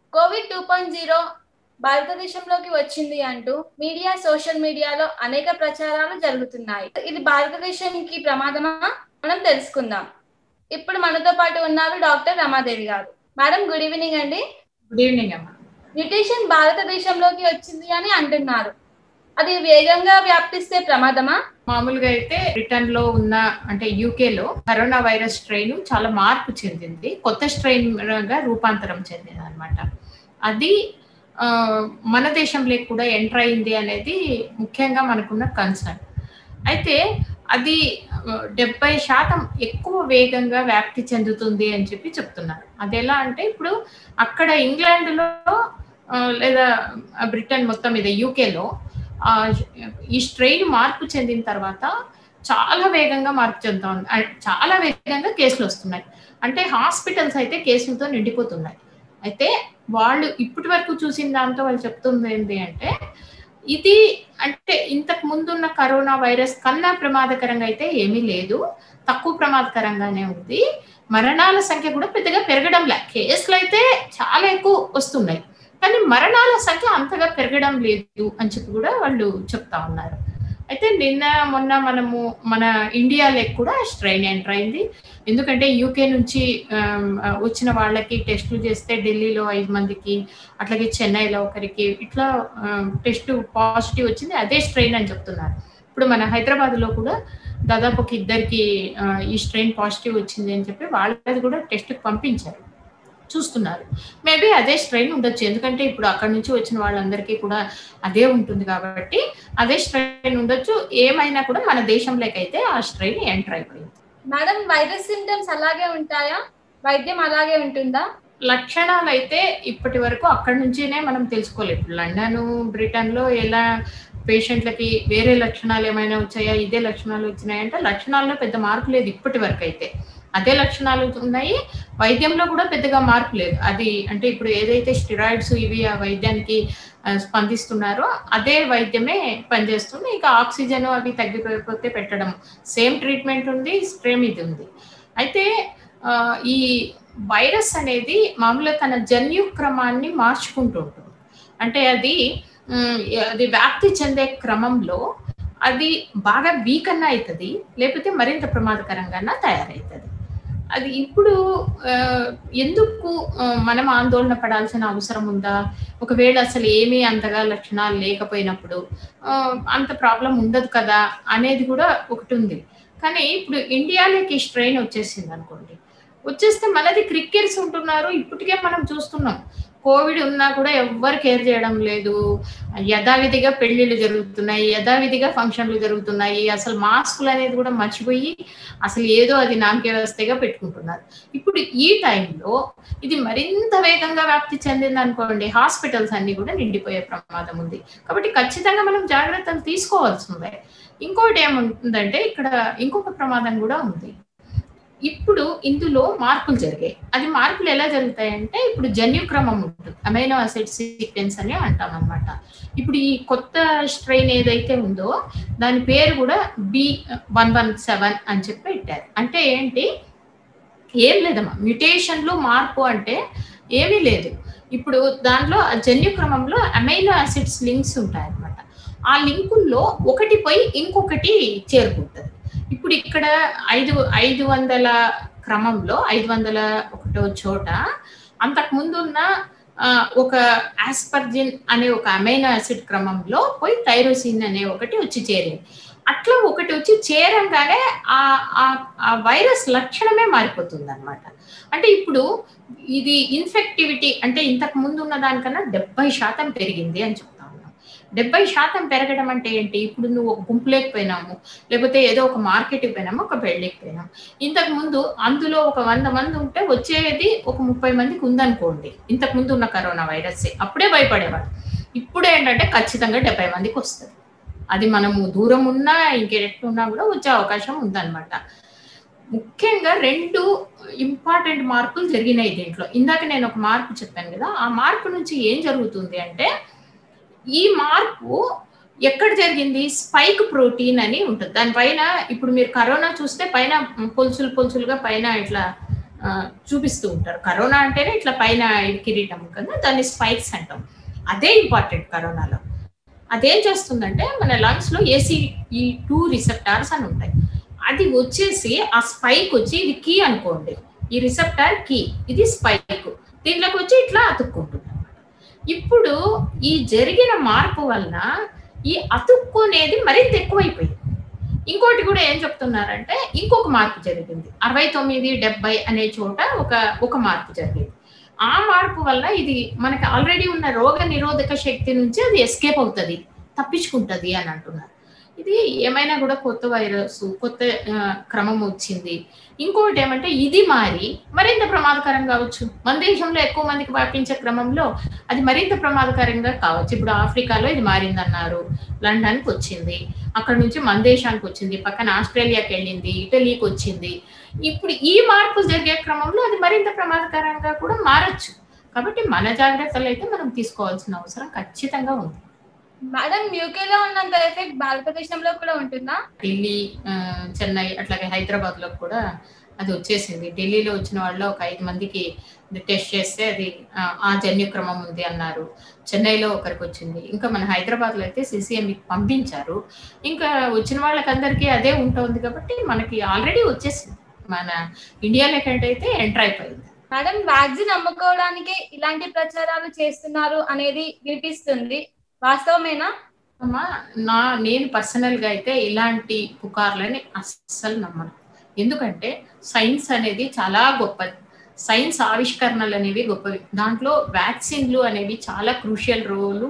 Covid two point zero భారతదేశంలోకి వచ్చింది అంటూ మీడియా సోషల్ మీడియాలో అనేక ప్రచారాలు జరుగుతున్నాయి ఇది భారతదేశానికి ప్రమాదమా మనం తెలుసుకుందాం ఇప్పుడు మనతో పాటు ఉన్నారు doctor Ramadevi garu madam good evening అండి గుడ్ ఈవినింగ్ అమ్మా మ్యుటేషన్ భారతదేశంలోకి వచ్చింది అని అంటున్నారు అది వేగంగా వ్యాప్తిస్తే ప్రమాదమా మామూలుగా అయితే బ్రిటన్ లో ఉన్న అంటే యూకే లో కరోనా వైరస్ స్ట్రెయిన్ చాలా మార్పు చెందింది కొత్త స్ట్రెయిన్ గా రూపాంతరం చెందింది అనమాట అది ఆ, మన దేశంలోకి కూడా ఎంటర్ అయింది అనేది ముఖ్యంగా మనకున్న కన్సర్న్ అయితే అది ఆ, డెబ్బై శాతం ఎక్కువ వేగంగా వ్యాప్తి చెందుతుంది అని చెప్పి చెప్తున్నారు అది ఎలా అంటే ఇప్పుడు అక్కడ ఇంగ్లాండ్లో ఆ, లేదా బ్రిటన్ మొత్తం మీద యూకేలో ఆ, ఈ స్ట్రెయిన్ మార్పు చెందిన తర్వాత చాలా వేగంగా మార్పు చెందుతా ఉంది అ- చాలా వేగంగా కేసులు వస్తున్నాయి అంటే హాస్పిటల్స్ అయితే కేసులతో నిండిపోతున్నాయి అయితే వాళ్ళు ఇప్పటి వరకు చూసిన దాంతో వాళ్ళు చెప్తుంది ఏంటి అంటే ఇది అంటే ఇంతకు ముందున్న కరోనా వైరస్ కన్నా ప్రమాదకరంగా అయితే ఏమీ లేదు తక్కువ ప్రమాదకరంగానే ఉంది మరణాల సంఖ్య కూడా పెద్దగా పెరగడం లే కేసులు అయితే చాలా ఎక్కువ వస్తున్నాయి కానీ మరణాల సంఖ్య అంతగా పెరగడం లేదు అని చెప్పి కూడా వాళ్ళు చెప్తా ఉన్నారు అయితే నిన్న మొన్న మనము మన ఇండియాలోకి కూడా స్ట్రెయిన్ ఎంటర్ అయింది ఎందుకంటే యూకే నుంచి ఆమ్, వచ్చిన వాళ్ళకి టెస్టులు చేస్తే ఢిల్లీలో ఐదు మందికి అట్లాగే చెన్నైలో ఒకరికి ఇట్లా టెస్ట్ పాజిటివ్ వచ్చింది అదే స్ట్రెయిన్ అని చెప్తున్నారు ఇప్పుడు మన హైదరాబాద్లో కూడా దాదాపు ఒక ఇద్దరికి ఆ, ఈ స్ట్రెయిన్ పాజిటివ్ వచ్చింది అని చెప్పి వాళ్ళది కూడా టెస్ట్ పంపించారు చూస్తున్నారు మేబీ అదే స్ట్రెయిన్ ఉండొచ్చు ఎందుకంటే ఇప్పుడు అక్కడ నుంచి వచ్చిన వాళ్ళందరికీ కూడా అదే ఉంటుంది కాబట్టి అదే స్ట్రెయిన్ ఉండొచ్చు ఏమైనా కూడా మన దేశంలోకి అయితే ఆ స్ట్రెయిన్ ఎంటర్ అయిపోయింది మేడం వైరస్ సిమ్టమ్స్ అలాగే ఉంటాయా వైద్యం అలాగే ఉంటుందా లక్షణాలు అయితే ఇప్పటి వరకు అక్కడి నుంచినే మనం తెలుసుకోలేదు ఇప్పుడు లండన్ బ్రిటన్ లో ఎలా పేషెంట్లకి వేరే లక్షణాలు ఏమైనా వచ్చాయా ఇదే లక్షణాలు వచ్చినాయంటే లక్షణాల్లో పెద్ద మార్పు లేదు ఇప్పటి వరకు అయితే అదే లక్షణాలు ఉన్నాయి వైద్యంలో కూడా పెద్దగా మార్పు లేదు అది అంటే ఇప్పుడు ఏదైతే స్టిరాయిడ్స్ ఇవి ఆ వైద్యానికి ఆ, స్పందిస్తున్నారో అదే వైద్యమే పనిచేస్తుంది ఇంకా ఆక్సిజన్ అవి తగ్గిపోతే పెట్టడం సేమ్ ట్రీట్మెంట్ ఉంది స్ట్రేమ్ ఇది ఉంది అయితే ఆ, ఈ వైరస్ అనేది మామూలుగా తన జన్యు క్రమాన్ని మార్చుకుంటూ ఉంటుంది అంటే అది ఉమ్, అది వ్యాప్తి చెందే క్రమంలో అది బాగా వీక్ అన్నా అవుతుంది లేకపోతే మరింత ప్రమాదకరంగా తయారవుతుంది అది ఇప్పుడు ఆ, ఎందుకు ఆ, మనం ఆందోళన పడాల్సిన అవసరం ఉందా ఒకవేళ అసలు ఏమీ అంతగా లక్షణాలు లేకపోయినప్పుడు ఆ, అంత ప్రాబ్లం ఉండదు కదా అనేది కూడా ఒకటి ఉంది కానీ ఇప్పుడు ఇండియాలోకి స్ట్రెయిన్ వచ్చేసింది అనుకోండి వచ్చేస్తే మనది క్రికెట్స్ ఉంటున్నారు ఇప్పటికే మనం చూస్తున్నాం కోవిడ్ ఉన్నా కూడా ఎవ్వరు కేర్ చేయడం లేదు యథావిధిగా పెళ్లిళ్ళు జరుగుతున్నాయి యథావిధిగా ఫంక్షన్లు జరుగుతున్నాయి అసలు మాస్కులు అనేది కూడా మర్చిపోయి అసలు ఏదో అది నామకే వ్యవస్థగా పెట్టుకుంటున్నారు ఇప్పుడు ఈ టైంలో ఇది మరింత వేగంగా వ్యాప్తి చెందింది అనుకోండి హాస్పిటల్స్ అన్ని కూడా నిండిపోయే ప్రమాదం ఉంది కాబట్టి ఖచ్చితంగా మనం జాగ్రత్తలు తీసుకోవాల్సిందే ఇంకోటి ఏముంటుందంటే ఇక్కడ ఇంకొక ప్రమాదం కూడా ఉంది ఇప్పుడు ఇందులో మార్పులు జరిగాయి అది మార్పులు ఎలా జరుగుతాయంటే ఇప్పుడు జన్యుక్రమం ఉంటుంది అమైనో ఆసిడ్ సీక్వెన్స్ అని అంటాం అనమాట ఇప్పుడు ఈ కొత్త స్ట్రెయిన్ ఏదైతే ఉందో దాని పేరు కూడా బి వన్ వన్ సెవెన్ అని చెప్పి పెట్టారు అంటే ఏంటి ఏం లేదమ్మా మ్యుటేషన్లో మార్పు అంటే ఏమీ లేదు ఇప్పుడు దాంట్లో ఆ జన్యుక్రమంలో అమైనో ఆసిడ్స్ లింక్స్ ఉంటాయి అనమాట ఆ లింకుల్లో ఒకటి పోయి ఇంకొకటి చేరుకుంటుంది ఇప్పుడు ఇక్కడ ఐదు ఐదు వందల క్రమంలో ఐదు వందల ఒకటో చోట అంతకు ముందు ఉన్న ఆ, ఒక ఆస్పర్జిన్ అనే ఒక అమైనో యాసిడ్ క్రమంలో పోయి థైరోసిన్ అనే ఒకటి వచ్చి చేరింది అట్లా ఒకటి వచ్చి చేరంగానే ఆ ఆ- ఆ వైరస్ లక్షణమే మారిపోతుంది అనమాట అంటే ఇప్పుడు ఇది ఇన్ఫెక్టివిటీ అంటే ఇంతకు ముందు ఉన్న దానికన్నా డెబ్బై శాతం పెరిగింది అని చెప్తా ఉన్నాం డెబ్బై శాతం పెరగడం అంటే ఏంటి ఇప్పుడు నువ్వు ఒక గుంపులోకి పోయినాము లేకపోతే ఏదో ఒక మార్కెట్కి పోయినాము ఒక పెళ్ళికి పోయినాము ఇంతకు ముందు అందులో ఒక వంద మంది ఉంటే వచ్చేది ఒక ముప్పై మందికి ఉందనుకోండి ఇంతకు ముందు ఉన్న కరోనా వైరస్ అప్పుడే భయపడేవాడు ఇప్పుడు ఏంటంటే ఖచ్చితంగా డెబ్బై మందికి వస్తుంది అది మనము దూరం ఉన్నా ఇంకెట్టున్నా కూడా వచ్చే అవకాశం ఉందన్నమాట ముఖ్యంగా రెండు ఇంపార్టెంట్ మార్పులు జరిగినాయి దీంట్లో ఇందాక నేను ఒక మార్పు చెప్పాను కదా ఆ మార్పు నుంచి ఏం జరుగుతుంది అంటే ఈ మార్పు ఎక్కడ జరిగింది స్పైక్ ప్రోటీన్ అని ఉంటుంది దానిపైన ఇప్పుడు మీరు కరోనా చూస్తే పైన పొలుసులు పొలుసులుగా పైన ఇట్లా ఆ, చూపిస్తూ ఉంటారు కరోనా అంటేనే ఇట్లా పైన ఇది కిరీటం కదా దాన్ని స్పైక్స్ అంటాం అదే ఇంపార్టెంట్ కరోనాలో అదేం చేస్తుందంటే మన లంగ్స్ లో ఏసీ ఈ టూ రిసెప్టార్స్ అని ఉంటాయి అది వచ్చేసి ఆ స్పైక్ వచ్చి ఇది కీ అనుకోండి ఈ రిసెప్టార్ కీ ఇది స్పైక్ దీంట్లోకి వచ్చి ఇట్లా అతుక్కుంటుంది ఇప్పుడు ఈ జరిగిన మార్పు వలన ఈ అతుక్కునేది మరింత ఎక్కువైపోయింది ఇంకోటి కూడా ఏం చెప్తున్నారంటే ఇంకొక మార్పు జరిగింది అరవై తొమ్మిది డెబ్బై అనే చోట ఒక ఒక మార్పు జరిగింది ఆ మార్పు వల్ల ఇది మనకి ఆల్రెడీ ఉన్న రోగ నిరోధక శక్తి నుంచి అది ఎస్కేప్ అవుతుంది తప్పించుకుంటది అని అంటున్నారు ఇది ఏమైనా కూడా కొత్త వైరస్ కొత్త ఆ, క్రమం వచ్చింది ఇంకొకటి ఏమంటే ఇది మారి మరింత ప్రమాదకరం కావచ్చు మన దేశంలో ఎక్కువ మందికి వ్యాపించే క్రమంలో అది మరింత ప్రమాదకరంగా కావచ్చు ఇప్పుడు ఆఫ్రికాలో ఇది మారిందన్నారు లండన్కి వచ్చింది అక్కడ నుంచి మన దేశానికి వచ్చింది పక్కన ఆస్ట్రేలియాకి వెళ్ళింది ఇటలీకి వచ్చింది ఇప్పుడు ఈ మార్పు జరిగే క్రమంలో అది మరింత ప్రమాదకరంగా కూడా మారచ్చు కాబట్టి మన జాగ్రత్తలు అయితే మనం తీసుకోవాల్సిన అవసరం ఖచ్చితంగా ఉంది మేడం యూకేలో ఉన్నంత ఎఫెక్ట్ భారతదేశంలో కూడా ఉంటుందా ఢిల్లీ ఆ, చెన్నై అట్లాగే హైదరాబాద్ లో కూడా అది వచ్చేసింది ఢిల్లీలో వచ్చిన వాళ్ళు ఒక ఐదు మందికి టెస్ట్ చేస్తే అది ఆ, ఆ జన్యుక్రమం ఉంది అన్నారు చెన్నైలో ఒకరికి వచ్చింది ఇంకా మన హైదరాబాద్ లో అయితే సిసిఎం పంపించారు ఇంకా వచ్చిన వాళ్ళకందరికీ అదే ఉంటుంది కాబట్టి మనకి ఆల్రెడీ వచ్చేసింది మన ఇండియాలో కంటే అయితే ఎంటర్ అయిపోయింది మేడం వ్యాక్సిన్ అమ్ముకోవడానికి ఇలాంటి ప్రచారాలు చేస్తున్నారు అనేది వినిపిస్తుంది వాస్తవమేనా అమ్మా నా నేను పర్సనల్ గా అయితే ఇలాంటి పుకార్లని అస్సలు నమ్మను ఎందుకంటే సైన్స్ అనేది చాలా గొప్పది సైన్స్ ఆవిష్కరణలు అనేవి గొప్పవి దాంట్లో వ్యాక్సిన్లు అనేవి చాలా క్రూషియల్ రోలు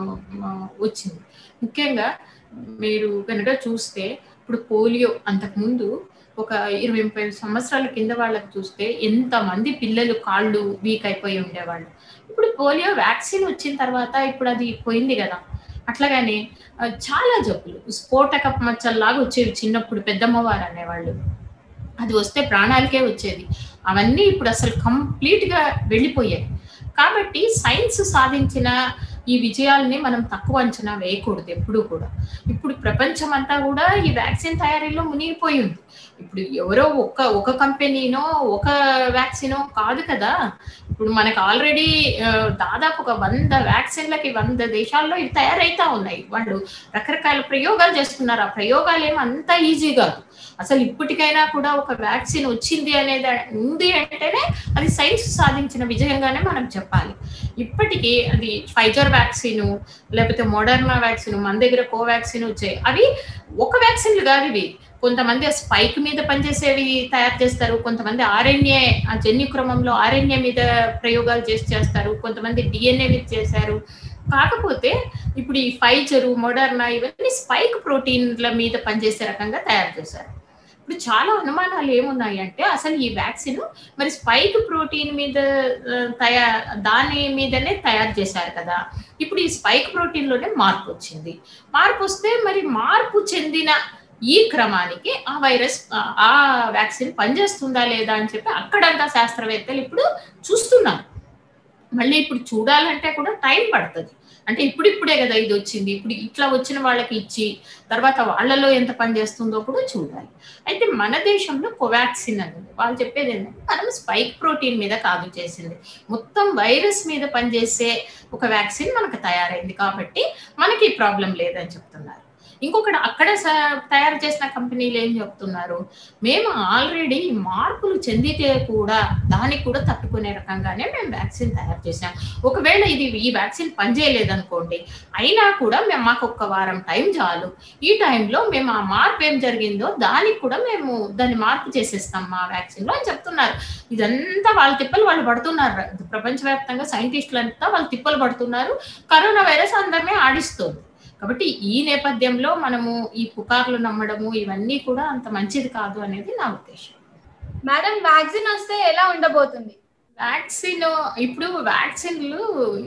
వచ్చింది ముఖ్యంగా మీరు కనుక చూస్తే ఇప్పుడు పోలియో అంతకుముందు ఒక ఇరవై ముప్పై సంవత్సరాల కింద వాళ్ళకి చూస్తే ఎంతమంది పిల్లలు కాళ్ళు వీక్ అయిపోయి ఉండేవాళ్ళు ఇప్పుడు పోలియో వ్యాక్సిన్ వచ్చిన తర్వాత ఇప్పుడు అది పోయింది కదా అట్లాగనే ఆ, చాలా జబ్బులు స్ఫోటక మచ్చల్లాగా వచ్చేవి చిన్నప్పుడు పెద్దమ్మవారు అనేవాళ్ళు అది వస్తే ప్రాణాలకే వచ్చేది అవన్నీ ఇప్పుడు అసలు కంప్లీట్ గా వెళ్ళిపోయాయి కాబట్టి సైన్స్ సాధించిన ఈ విజయాల్ని మనం తక్కువ అంచనా వేయకూడదు ఎప్పుడూ కూడా ఇప్పుడు ప్రపంచం అంతా కూడా ఈ వ్యాక్సిన్ తయారీలో మునిగిపోయి ఉంది ఇప్పుడు ఎవరో ఒక ఒక కంపెనీనో ఒక వ్యాక్సినో కాదు కదా ఇప్పుడు మనకు ఆల్రెడీ దాదాపు ఒక వంద వ్యాక్సిన్లకి వంద దేశాల్లో ఇవి తయారైతా ఉన్నాయి వాళ్ళు రకరకాల ప్రయోగాలు చేస్తున్నారు ఆ ప్రయోగాలు ఏమి అంత ఈజీ కాదు అసలు ఇప్పటికైనా కూడా ఒక వ్యాక్సిన్ వచ్చింది అనేది ఉంది అంటేనే అది సైన్స్ సాధించిన విజయంగానే మనం చెప్పాలి ఇప్పటికీ అది ఫైజర్ వ్యాక్సిన్ లేకపోతే మోడర్నా వ్యాక్సిన్ మన దగ్గర కోవాక్సిన్ వచ్చాయి అవి ఒక వ్యాక్సిన్లు కాదు ఇవి కొంతమంది స్పైక్ మీద పనిచేసేవి తయారు చేస్తారు కొంతమంది ఆర్ఎన్ఏ ఆ జన్యు క్రమంలో ఆర్ఎన్ఏ మీద ప్రయోగాలు చేసి చేస్తారు కొంతమంది డిఎన్ఏ మీద చేశారు కాకపోతే ఇప్పుడు ఈ ఫైజరు మోడర్నా ఇవన్నీ స్పైక్ ప్రోటీన్ల మీద పనిచేసే రకంగా తయారు చేశారు ఇప్పుడు చాలా అనుమానాలు ఏమున్నాయి అంటే అసలు ఈ వ్యాక్సిన్ మరి స్పైక్ ప్రోటీన్ మీద తయారు దాని మీదనే తయారు చేశారు కదా ఇప్పుడు ఈ స్పైక్ ప్రోటీన్ లోనే మార్పు వచ్చింది మార్పు వస్తే మరి మార్పు చెందిన ఈ క్రమానికి ఆ వైరస్ ఆ వ్యాక్సిన్ పనిచేస్తుందా లేదా అని చెప్పి అక్కడంతా శాస్త్రవేత్తలు ఇప్పుడు చూస్తున్నారు మళ్ళీ ఇప్పుడు చూడాలంటే కూడా టైం పడుతుంది అంటే ఇప్పుడిప్పుడే కదా ఇది వచ్చింది ఇప్పుడు ఇట్లా వచ్చిన వాళ్ళకి ఇచ్చి తర్వాత వాళ్ళలో ఎంత పని చేస్తుందో కూడా చూడాలి అయితే మన దేశంలో కోవాక్సిన్ అనేది వాళ్ళు చెప్పేది ఏంటంటే మనం స్పైక్ ప్రోటీన్ మీద కాదు చేసింది మొత్తం వైరస్ మీద పనిచేసే ఒక వ్యాక్సిన్ మనకు తయారైంది కాబట్టి మనకి ప్రాబ్లం లేదని చెప్తున్నారు ఇంకొకటి అక్కడ తయారు చేసిన కంపెనీలు ఏం చెప్తున్నారు మేము ఆల్రెడీ మార్పులు చెందితే కూడా దానికి కూడా తట్టుకునే రకంగానే మేము వ్యాక్సిన్ తయారు చేసాం ఒకవేళ ఇది ఈ వ్యాక్సిన్ పనిచేయలేదనుకోండి అయినా కూడా మేము మాకు ఒక్క వారం టైం చాలు ఈ టైంలో మేము ఆ మార్పు ఏం జరిగిందో దానికి కూడా మేము దాన్ని మార్పు చేసేస్తాం మా వ్యాక్సిన్లో అని చెప్తున్నారు ఇదంతా వాళ్ళ తిప్పలు వాళ్ళు పడుతున్నారు ప్రపంచవ్యాప్తంగా సైంటిస్టులు అంతా వాళ్ళు తిప్పలు పడుతున్నారు కరోనా వైరస్ అందరినీ ఆడిస్తుంది కాబట్టి ఈ నేపథ్యంలో మనము ఈ పుకార్లు నమ్మడము ఇవన్నీ కూడా అంత మంచిది కాదు అనేది నా ఉద్దేశం మేడం వ్యాక్సిన్ వస్తే ఎలా ఉండబోతుంది వ్యాక్సిన్ ఇప్పుడు వ్యాక్సిన్లు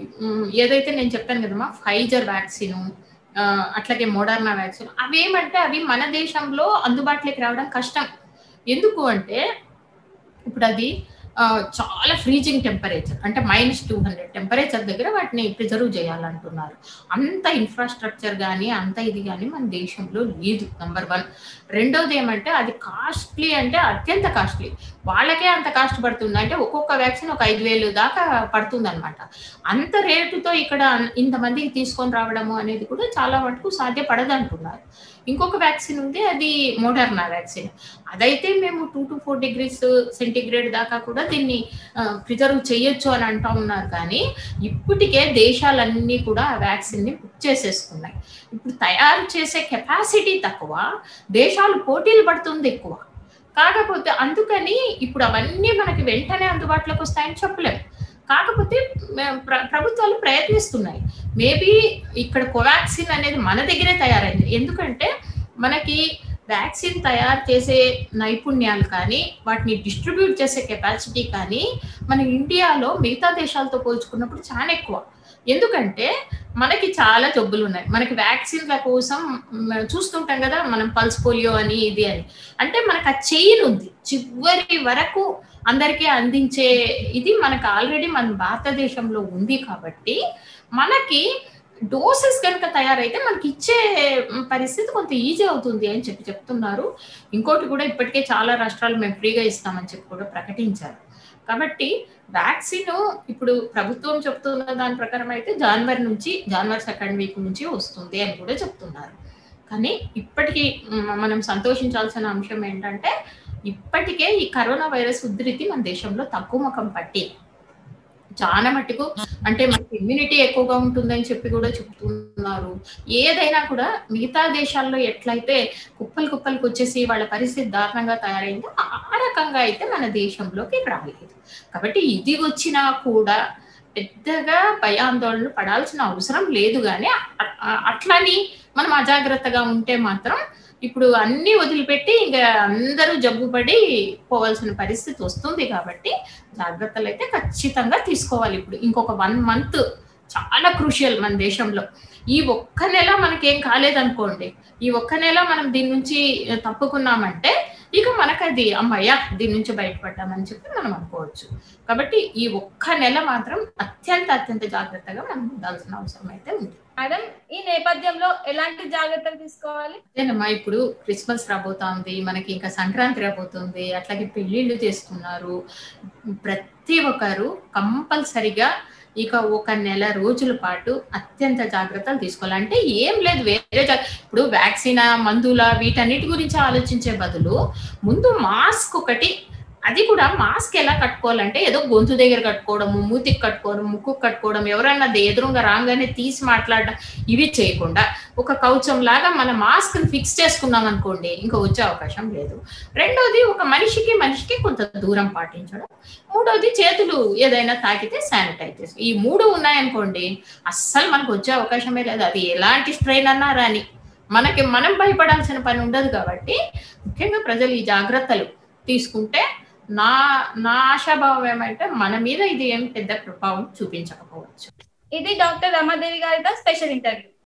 ఏదైతే నేను చెప్పాను కదమ్మా ఫైజర్ వ్యాక్సిన్ అట్లాగే మోడర్నా వ్యాక్సిన్ అవేమంటే అవి మన దేశంలో అందుబాటులోకి రావడం కష్టం ఎందుకు అంటే ఇప్పుడు అది ఆ, చాలా ఫ్రీజింగ్ టెంపరేచర్ అంటే మైనస్ టూ హండ్రెడ్ టెంపరేచర్ దగ్గర వాటిని ప్రిజర్వ్ చేయాలంటున్నారు అంత ఇన్ఫ్రాస్ట్రక్చర్ కానీ అంత ఇది కానీ మన దేశంలో లేదు నంబర్ వన్ రెండోది ఏమంటే అది కాస్ట్లీ అంటే అత్యంత కాస్ట్లీ వాళ్ళకే అంత కాస్ట్ పడుతుంది అంటే ఒక్కొక్క వ్యాక్సిన్ ఒక ఐదు వేలు దాకా పడుతుంది అనమాట అంత రేటుతో ఇక్కడ ఇంతమందికి తీసుకొని రావడము అనేది కూడా చాలా మటుకు సాధ్యపడదు అంటున్నారు ఇంకొక వ్యాక్సిన్ ఉంది అది మోడర్నా వ్యాక్సిన్ అదైతే మేము two to four degrees centigrade దాకా కూడా దీన్ని ప్రిజర్వ్ చేయొచ్చు అని అంటా ఉన్నారు కానీ ఇప్పటికే దేశాలన్నీ కూడా ఆ వ్యాక్సిన్ ని బుక్ చేసేసుకున్నాయి ఇప్పుడు తయారు చేసే కెపాసిటీ తక్కువ దేశాలు పోటీలు పడుతుంది ఎక్కువ కాకపోతే అందుకని ఇప్పుడు అవన్నీ మనకి వెంటనే అందుబాటులోకి వస్తాయని చెప్పలేము కాకపోతే మే- ప్ర- ప్రభుత్వాలు ప్రయత్నిస్తున్నాయి మేబీ ఇక్కడ కోవాక్సిన్ అనేది మన దగ్గరే తయారైంది ఎందుకంటే మనకి వ్యాక్సిన్ తయారు చేసే నైపుణ్యాలు కానీ వాటిని డిస్ట్రిబ్యూట్ చేసే కెపాసిటీ కానీ మన ఇండియాలో మిగతా దేశాలతో పోల్చుకున్నప్పుడు చాలా ఎక్కువ ఎందుకంటే మనకి చాలా జబ్బులు ఉన్నాయి మనకి వ్యాక్సిన్ల కోసం మ- చూస్తుంటాం కదా మనం పల్స్ పోలియో అని ఇది అని అంటే మనకు ఆ చైన్ ఉంది చివరి వరకు అందరికీ అందించే ఇది మనకు ఆల్రెడీ మన భారతదేశంలో ఉంది కాబట్టి మనకి డోసెస్ కనుక తయారైతే మనకి ఇచ్చే పరిస్థితి కొంత ఈజీ అవుతుంది అని చెప్పి చెప్తున్నారు ఇంకోటి కూడా ఇప్పటికే చాలా రాష్ట్రాలు మేము ఫ్రీగా ఇస్తామని చెప్పి కూడా ప్రకటించారు కాబట్టి వ్యాక్సిన్ ఇప్పుడు ప్రభుత్వం చెప్తున్న దాని ప్రకారం అయితే జనవరి నుంచి జనవరి సెకండ్ వీక్ నుంచి వస్తుంది అని కూడా చెప్తున్నారు కానీ ఇప్పటికీ మ్, మనం సంతోషించాల్సిన అంశం ఏంటంటే ఇప్పటికే ఈ కరోనా వైరస్ ఉధృతి మన దేశంలో తక్కువ ముఖం పట్టి చాలా మట్టుకు అంటే మనకి ఇమ్యూనిటీ ఎక్కువగా ఉంటుందని చెప్పి కూడా చెప్తున్నారు ఏదైనా కూడా మిగతా దేశాల్లో ఎట్లయితే కుప్పలు కుప్పలకు వచ్చేసి వాళ్ళ పరిస్థితి దారుణంగా తయారైందో ఆ రకంగా అయితే మన దేశంలోకి రాలేదు కాబట్టి ఇది వచ్చినా కూడా పెద్దగా భయాందోళనలు పడాల్సిన అవసరం లేదు కానీ అ- అ- అట్లని మనం అజాగ్రత్తగా ఉంటే మాత్రం ఇప్పుడు అన్ని వదిలిపెట్టి ఇంకా అందరూ జబ్బుపడి పోవాల్సిన పరిస్థితి వస్తుంది కాబట్టి జాగ్రత్తలు అయితే ఖచ్చితంగా తీసుకోవాలి ఇప్పుడు ఇంకొక వన్ మంత్ చాలా క్రూషియల్ మన దేశంలో ఈ ఒక్క నెల మనకేం కాలేదనుకోండి ఈ ఒక్క నెల మనం దీని నుంచి తప్పుకున్నామంటే ఇక మనకు అది అమ్మయ్య దీని నుంచి బయటపడ్డామని చెప్పి మనం అనుకోవచ్చు కాబట్టి ఈ ఒక్క నెల మాత్రం అత్యంత అత్యంత జాగ్రత్తగా మనం ఉండాల్సిన అవసరం అయితే ఉంది మేడం ఈ నేపథ్యంలో ఎలాంటి జాగ్రత్తలు తీసుకోవాలి అదేనమ్మా ఇప్పుడు క్రిస్మస్ రాబోతోంది మనకి ఇంకా సంక్రాంతి రాబోతుంది అట్లాగే పెళ్లిళ్ళు చేస్తున్నారు ప్రతి ఒక్కరు కంపల్సరిగా ఇక ఒక నెల రోజుల పాటు అత్యంత జాగ్రత్తలు తీసుకోవాలి అంటే ఏం లేదు వేరే జా- ఇప్పుడు వ్యాక్సిన్ మందుల వీటన్నిటి గురించి ఆలోచించే బదులు ముందు మాస్క్ ఒకటి అది కూడా మాస్క్ ఎలా కట్టుకోవాలంటే ఏదో గొంతు దగ్గర కట్టుకోవడము మూతికి కట్టుకోవడం ముక్కు కట్టుకోవడం ఎవరన్నా దే- ఎదురుగా రాగానే తీసి మాట్లాడడం ఇవి చేయకుండా ఒక కవచం లాగా మన మాస్క్ ఫిక్స్ చేసుకున్నాం అనుకోండి ఇంకా వచ్చే అవకాశం లేదు రెండోది ఒక మనిషికి మనిషికి కొంత దూరం పాటించడం మూడోది చేతులు ఏదైనా తాకితే శానిటైజ్ ఈ మూడు ఉన్నాయనుకోండి అస్సలు మనకు వచ్చే అవకాశమే లేదు అది ఎలాంటి స్ట్రెయిన్ అన్నా రాని మనకి మనం భయపడాల్సిన పని ఉండదు కాబట్టి ముఖ్యంగా ప్రజలు ఈ జాగ్రత్తలు తీసుకుంటే నా నా ఆశాభావం ఏమంటే మన మీద ఇది ఏం పెద్ద ప్రభావం చూపించకపోవచ్చు ఇది డాక్టర్ రమాదేవి గారితో స్పెషల్ ఇంటర్వ్యూ